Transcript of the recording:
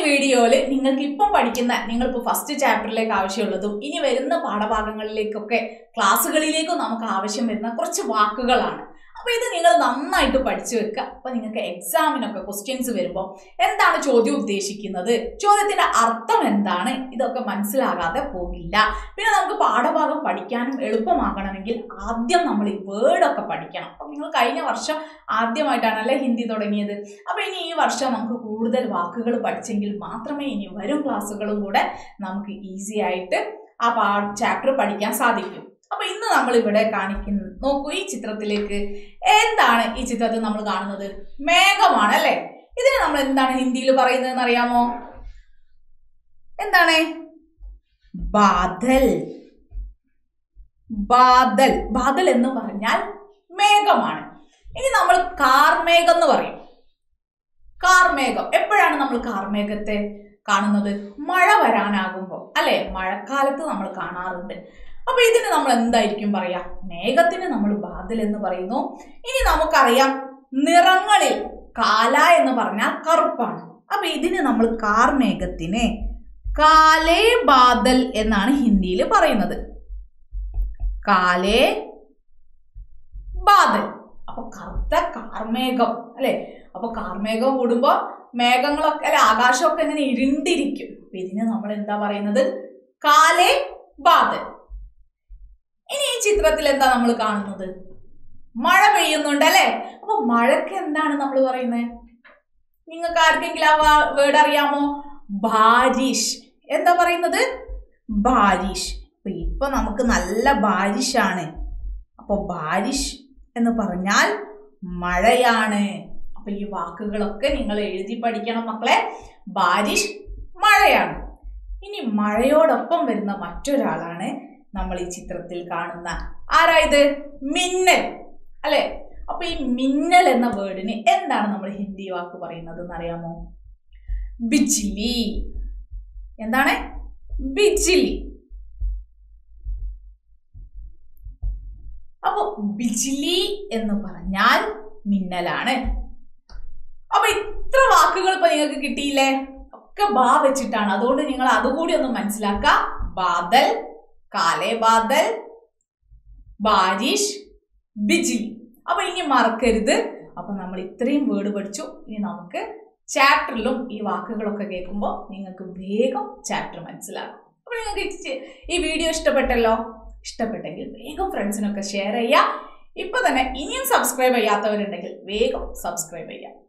വീഡിയോയില് നിങ്ങൾക്ക് ഇപ്പം പഠിക്കുന്ന നിങ്ങളിപ്പോൾ ഫസ്റ്റ് ചാപ്റ്ററിലേക്ക് ആവശ്യമുള്ളതും ഇനി വരുന്ന പാഠഭാഗങ്ങളിലേക്കൊക്കെ ക്ലാസ്സുകളിലേക്കും നമുക്ക് ആവശ്യം വരുന്ന കുറച്ച് വാക്കുകളാണ് അപ്പൊ ഇത് നിങ്ങൾ നന്നായിട്ട് പഠിച്ചു വെക്കുക അപ്പൊ നിങ്ങൾക്ക് എക്സാമിനൊക്കെ ക്വസ്റ്റ്യൻസ് വരുമ്പോൾ എന്താണ് ചോദ്യം ഉദ്ദേശിക്കുന്നത് ചോദ്യത്തിന്റെ അർത്ഥം എന്താണ് ഇതൊക്കെ മനസ്സിലാകാതെ പോകില്ല പിന്നെ നമുക്ക് പാഠഭാഗം പഠിക്കാനും എളുപ്പമാകണമെങ്കിൽ ആദ്യം നമ്മൾ ഈ വേർഡൊക്കെ പഠിക്കണം അപ്പൊ നിങ്ങൾ കഴിഞ്ഞ വർഷം ആദ്യമായിട്ടാണല്ലേ ഹിന്ദി തുടങ്ങിയത് അപ്പൊ ഇനി ഈ വർഷം നമുക്ക് കൂടുതൽ വാക്കുകൾ പഠിച്ചെങ്കിൽ മാത്രമേ ഇനി വരും ക്ലാസ്സുകളും കൂടെ നമുക്ക് ഈസി ആയിട്ട് ആ പാ ചാപ്റ്റർ പഠിക്കാൻ സാധിക്കും അപ്പൊ ഇന്ന് നമ്മൾ ഇവിടെ കാണിക്കുന്ന നോക്കൂ ഈ ചിത്രത്തിലേക്ക് എന്താണ് ഈ ചിത്രത്തിൽ നമ്മൾ കാണുന്നത് മേഘമാണ് അല്ലെ ഇതിനെ നമ്മൾ എന്താണ് ഹിന്ദിയിൽ പറയുന്നതെന്ന് അറിയാമോ എന്താണ് ബാദൽ ബാദൽ ബാദൽ എന്ന് പറഞ്ഞാൽ മേഘമാണ് ഇനി നമ്മൾ കാർമേഘം എന്ന് പറയും കാർമേഘം എപ്പോഴാണ് നമ്മൾ കാർമേഘത്തെ കാണുന്നത് മഴ വരാനാകുമ്പോൾ അല്ലെ മഴക്കാലത്ത് നമ്മൾ കാണാറുണ്ട് അപ്പൊ ഇതിന് നമ്മൾ എന്തായിരിക്കും പറയാ മേഘത്തിന് നമ്മൾ ബാദൽ എന്ന് പറയുന്നു ഇനി നമുക്കറിയാം നിറങ്ങളിൽ കാല എന്ന് പറഞ്ഞാൽ കറുപ്പാണ് അപ്പൊ ഇതിന് നമ്മൾ കാർമേഘത്തിന് കാലേ ബാദൽ എന്നാണ് ഹിന്ദിയിൽ പറയുന്നത് കാലേ ബാദൽ അപ്പൊ കറുത്ത കാർമേഘം അല്ലെ അപ്പൊ കാർമേഘം കൂടുമ്പോ മേഘങ്ങളൊക്കെ അല്ലെ ആകാശമൊക്കെ ഇങ്ങനെ ഇരുണ്ടിരിക്കും അപ്പൊ ഇതിന് നമ്മൾ എന്താ പറയുന്നത് കാലേ ബാദൽ ഇനി ഈ ചിത്രത്തിൽ എന്താ നമ്മൾ കാണുന്നത് മഴ പെയ്യുന്നുണ്ട് അല്ലെ അപ്പൊ മഴക്ക് എന്താണ് നമ്മൾ പറയുന്നത് നിങ്ങൾക്ക് ആർക്കെങ്കിലും ആ വേർഡ് അറിയാമോ ബാരിഷ് എന്താ പറയുന്നത് ബാരിഷ് അപ്പൊ ഇപ്പൊ നമുക്ക് നല്ല ബാരിഷാണ് അപ്പൊ ബാരിഷ് എന്ന് പറഞ്ഞാൽ മഴയാണ് അപ്പൊ ഈ വാക്കുകളൊക്കെ നിങ്ങൾ എഴുതി പഠിക്കണം മക്കളെ ബാരിഷ് മഴയാണ് ഇനി മഴയോടൊപ്പം വരുന്ന മറ്റൊരാളാണ് നമ്മൾ ഈ ചിത്രത്തിൽ കാണുന്ന ആരായത് മിന്നൽ അല്ലെ അപ്പൊ ഈ മിന്നൽ എന്ന വേർഡിന് എന്താണ് നമ്മൾ ഹിന്ദി വാക്ക് പറയുന്നത് എന്നറിയാമോ ബിജ്ലി എന്താണ് ബിജ്ലി അപ്പൊ ബിജ്ലി എന്ന് പറഞ്ഞാൽ മിന്നലാണ് അപ്പൊ ഇത്ര വാക്കുകൾ ഇപ്പൊ നിങ്ങൾക്ക് കിട്ടിയില്ലേ ഒക്കെ ബാ വെച്ചിട്ടാണ് അതുകൊണ്ട് നിങ്ങൾ അതുകൂടി ഒന്ന് മനസ്സിലാക്കുക ബാദൽ കാലേ ബാദൽ ബാരിഷ് ബിജിലി അപ്പൊ ഇനി മറക്കരുത് അപ്പൊ നമ്മൾ ഇത്രയും വേർഡ് പഠിച്ചു ഇനി നമുക്ക് ചാപ്റ്ററിലും ഈ വാക്കുകളൊക്കെ കേൾക്കുമ്പോൾ നിങ്ങൾക്ക് വേഗം ചാപ്റ്റർ മനസ്സിലാകും അപ്പൊ നിങ്ങൾക്ക് ഈ ചി- ഈ വീഡിയോ ഇഷ്ടപ്പെട്ടല്ലോ ഇഷ്ടപ്പെട്ടെങ്കിൽ വേഗം ഫ്രണ്ട്സിനൊക്കെ ഷെയർ ചെയ്യുക ഇപ്പൊ തന്നെ ഇനിയും സബ്സ്ക്രൈബ് ചെയ്യാത്തവരുണ്ടെങ്കിൽ വേഗം സബ്സ്ക്രൈബ് ചെയ്യുക